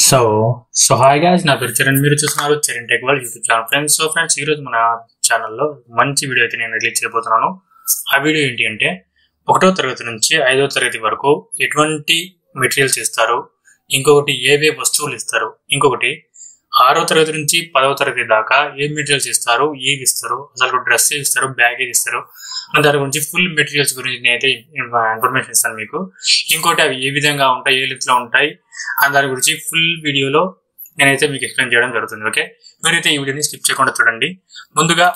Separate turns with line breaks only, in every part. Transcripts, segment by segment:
so so hi guys నా పేరు చరణ్ మీరు చూస్తున్నారు Charan tech world YouTube channel friends so friends ఈ రోజు మన ఛానల్లో మంచి వీడియో అయితే నేను రిలీజ్ చేయబోతున్నాను ఆ వీడియో ఏంటి అంటే ఒకటో తరగతి నుంచి ఐదో తరగతి వరకు ఎటువంటి మెటీరియల్స్ ఇస్తారు ఇంకొకటి ఏవే వస్తువులు ఇస్తారు ఇంకొకటి ఆరో తరగతి నుంచి పదవ తరగతి దాకా ఏ మెటీరియల్స్ ఇస్తారు ఏవి ఇస్తారు అసలు డ్రెస్ ఇస్తారు బ్యాగేజ్ ఇస్తారు అని దాని గురించి ఫుల్ మెటీరియల్స్ గురించి నేనైతే ఇన్ఫర్మేషన్ ఇస్తాను మీకు ఇంకోటి అవి ఏ విధంగా ఉంటాయి ఏ లిస్ట్లో ఉంటాయి అని దాని గురించి ఫుల్ వీడియోలో నేనైతే మీకు ఎక్స్ప్లెయిన్ చేయడం జరుగుతుంది ఓకే మీరైతే ఈ వీడియోని స్కిప్ చేయకుండా చూడండి ముందుగా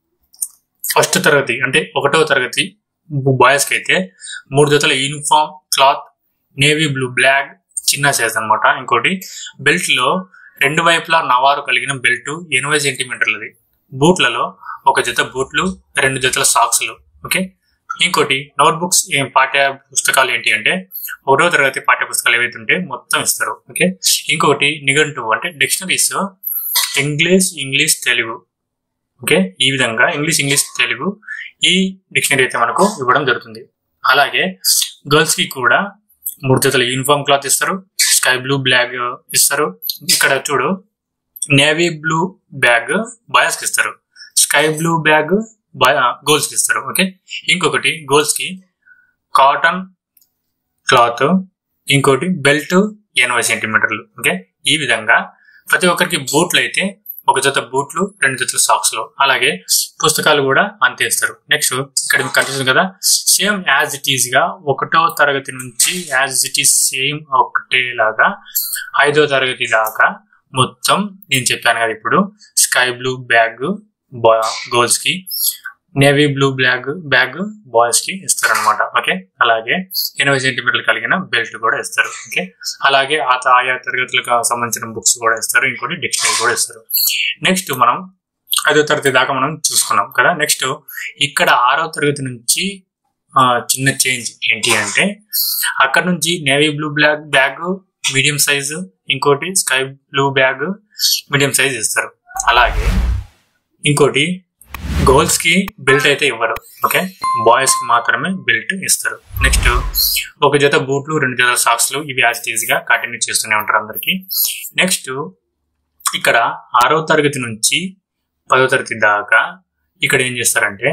ఫస్ట్ తరగతి అంటే ఒకటవ తరగతి బాయ్స్కి అయితే మూడు జతల uniform cloth navy blue black చిన్న సైజ్ అనమాట ఇంకోటి బెల్ట్ లో రెండు వైపులా నవారు కలిగిన బెల్ట్ ఎనభై సెంటీమీటర్లది బూట్లలో ఒక జత బూట్లు రెండు జతల సాక్స్లు ఓకే ఇంకోటి నోట్ బుక్స్ ఏం పాఠ్య పుస్తకాలు ఏంటి అంటే ఒకటో తరగతి పాఠ్య పుస్తకాలు ఏవైతే ఉంటే మొత్తం ఇస్తారు ఓకే ఇంకొకటి నిఘంటు అంటే dictionaries English English Telugu okay ఈ విధంగా ఇంగ్లీష్ ఇంగ్లీష్ తెలుగు ఈ డిక్షనరీ అయితే మనకు ఇవ్వడం జరుగుతుంది అలాగే గర్ల్స్ కి కూడా మూడు జతల యూనిఫామ్ క్లాత్ ఇస్తారు స్కై బ్లూ బ్లాగ్ ఇస్తారు ఇక్కడ చూడు నేవీ బ్లూ బ్యాగ్ బాయ్స్ కి ఇస్తారు స్కై బ్లూ బ్యాగ్ గర్ల్స్ కి ఇస్తారు ఓకే ఇంకొకటి గర్ల్స్ కి కాటన్ క్లాత్ ఇంకోటి బెల్ట్ ఎనభై సెంటీమీటర్లు ఓకే ఈ విధంగా ప్రతి ఒక్కరికి బూట్లు అయితే ఒక జత బూట్లు రెండు జతల సాక్స్ లో అలాగే పుస్తకాలు కూడా అంతే ఇస్తారు నెక్స్ట్ ఇక్కడ మీకు కనిపిస్తుంది కదా సేమ్ యాజ్ ఇట్ ఈస్ గా ఒకటో తరగతి నుంచి యాజ్ ఇట్ ఈస్ సేమ్ ఒకటేలాగా ఐదో తరగతి దాకా మొత్తం నేను చెప్పాను కదా ఇప్పుడు స్కై బ్లూ బ్యాగ్ గర్ల్స్ కి navy blue black bag boys కి ఇస్తారు అనమాట ఓకే అలాగే ఎనభై సెంటీమీటర్లు కలిగిన బెల్ట్ కూడా ఇస్తారు ఓకే అలాగే ఆ ఆయా తరగతులకు సంబంధించిన బుక్స్ కూడా ఇస్తారు ఇంకోటి డిక్షనరీ కూడా ఇస్తారు నెక్స్ట్ మనం ఐదో తరగతి దాకా మనం చూసుకున్నాం కదా నెక్స్ట్ ఇక్కడ ఆరో తరగతి నుంచి ఆ, చిన్న చేంజ్ ఏంటి అంటే అక్కడ నుంచి navy blue black bag medium size ఇంకోటి sky blue bag medium size ఇస్తారు అలాగే ఇంకోటి గర్ల్స్ కి బెల్ట్ అయితే ఇవ్వరు ఓకే బాయ్స్ కి మాత్రమే బెల్ట్ ఇస్తారు నెక్స్ట్ ఒక జత బూట్లు రెండు జత సాక్స్లు ఇవి యాజ్ ఈజ్ గా కంటిన్యూ చేస్తూనే ఉంటారు అందరికి నెక్స్ట్ ఇక్కడ ఆరో తరగతి నుంచి పదో తరగతి దాకా ఇక్కడ ఏం చేస్తారంటే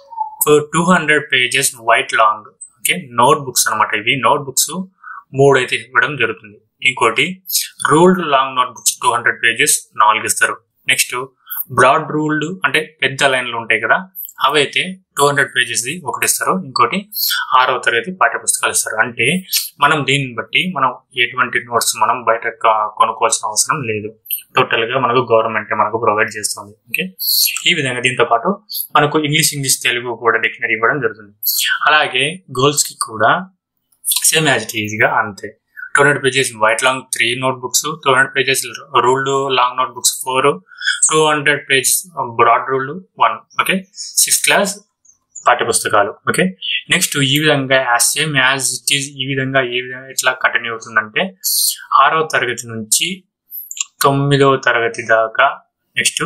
two hundred pages white long okay note books అనమాట ఇవి నోట్ బుక్స్ మూడు అయితే ఇవ్వడం జరుగుతుంది ఇంకోటి ruled long note books two hundred pages నాలుగు ఇస్తారు నెక్స్ట్ బ్రాడ్ రూల్డ్ అంటే పెద్ద లైన్లు ఉంటాయి కదా అవి అయితే టూ హండ్రెడ్ పేజెస్ ఒకటి ఇస్తారు ఇంకోటి ఆరవ తరగతి పాఠ్య పుస్తకాలు ఇస్తారు అంటే మనం దీన్ని బట్టి మనం ఎటువంటి నోట్స్ మనం బయట క- కొనుక్కోవాల్సిన అవసరం లేదు టోటల్ గా మనకు గవర్నమెంట్ మనకు ప్రొవైడ్ చేస్తుంది ఓకే ఈ విధంగా దీంతో పాటు మనకు ఇంగ్లీష్ ఇంగ్లీష్ తెలుగు కూడా డిక్షనరీ ఇవ్వడం జరుగుతుంది అలాగే గర్ల్స్ కి కూడా సేమ్ యాజ్ ఇట్ ఈజ్ గా అంతే two hundred pages white long three note books two hundred pages ruled long note books four two hundred page broad ruled one okay sixth class పాఠ్య పుస్తకాలు okay next ఈ విధంగా same as it is ఈ విధంగా ఏ విధంగా ఎట్లా continue అవుతుందంటే ఆరో తరగతి నుంచి తొమ్మిదవ తరగతి దాకా నెక్స్ట్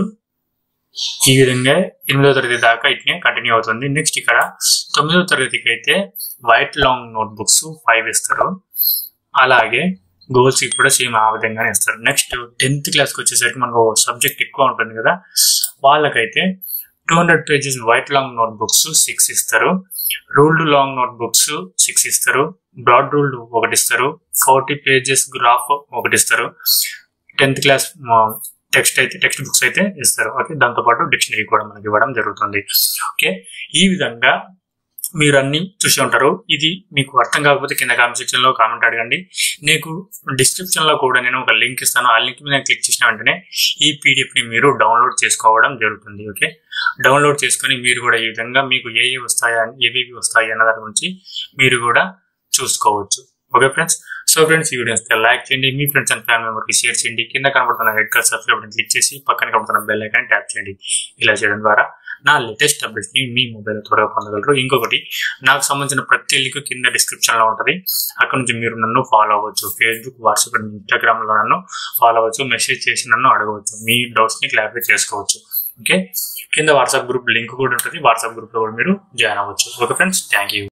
ఈ విధంగా ఎనిమిదవ తరగతి దాకా ఇట్నే కంటిన్యూ అవుతుంది నెక్స్ట్ ఇక్కడ తొమ్మిదవ తరగతికి అయితే white long note books five ఇస్తారు అలాగే గోల్స్ కి కూడా సేమ్ ఆ విధంగానే ఇస్తారు నెక్స్ట్ టెన్త్ క్లాస్ కి వచ్చేసరికి మనకు సబ్జెక్ట్ ఎక్కువ ఉంటుంది కదా వాళ్ళకైతే two hundred pages white long note books six ఇస్తారు ruled long note books six ఇస్తారు బ్రాడ్ రూల్డ్ ఒకటి ఇస్తారు ఫార్టీ పేజెస్ గ్రాఫ్ ఒకటి ఇస్తారు టెన్త్ క్లాస్ టెక్స్ట్ అయితే టెక్స్ట్ బుక్స్ అయితే ఇస్తారు ఓకే దాంతో పాటు డిక్షనరీ కూడా మనకి ఇవ్వడం జరుగుతుంది ఓకే ఈ విధంగా మీరు అన్ని చూసి ఉంటారు ఇది మీకు అర్థం కాకపోతే కింద కామెంట్ సెక్షన్ లో కామెంట్ అడగండి నీకు డిస్క్రిప్షన్ లో కూడా నేను ఒక లింక్ ఇస్తాను ఆ లింక్ మీద క్లిక్ చేసిన వెంటనే ఈ పీడిఎఫ్ ని మీరు డౌన్లోడ్ చేసుకోవడం జరుగుతుంది ఓకే డౌన్లోడ్ చేసుకొని మీరు కూడా ఈ విధంగా మీకు ఏ ఏ వస్తాయా ఏవేవి వస్తాయి అన్న దాని గురించి మీరు కూడా చూసుకోవచ్చు ఓకే ఫ్రెండ్స్ సో ఫ్రెండ్స్ ఈ వీడియో వస్తే లైక్ చేయండి మీ ఫ్రెండ్స్ అండ్ ఫ్యామిలీ మెంబర్కి షేర్ చేయండి కింద కనబడుతున్న red colour subscribe button click చేసి పక్కన కనబడుతున్న బెల్ ఐకాన్ ట్యాప్ చేయండి ఇలా చేయడం ద్వారా నా లేటెస్ట్ అప్డేట్స్ ని మీ మొబైల్ త్వరగా పొందగలరు ఇంకొకటి నాకు సంబంధించిన ప్రతి లింక్ కింద డిస్క్రిప్షన్ లో ఉంటది అక్కడ నుంచి మీరు నన్ను ఫాలో అవ్వచ్చు ఫేస్బుక్ వాట్సాప్ అండ్ ఇన్స్టాగ్రామ్ లో నన్ను ఫాలో అవ్వచ్చు మెసేజ్ చేసి నన్ను అడగవచ్చు మీ డౌట్స్ ని క్లారిఫై చేసుకోవచ్చు ఓకే కింద వాట్సాప్ గ్రూప్ లింక్ కూడా ఉంటుంది వాట్సాప్ గ్రూప్ లో కూడా మీరు జాయిన్ అవ్వచ్చు ఓకే ఫ్రెండ్స్ థ్యాంక్ యూ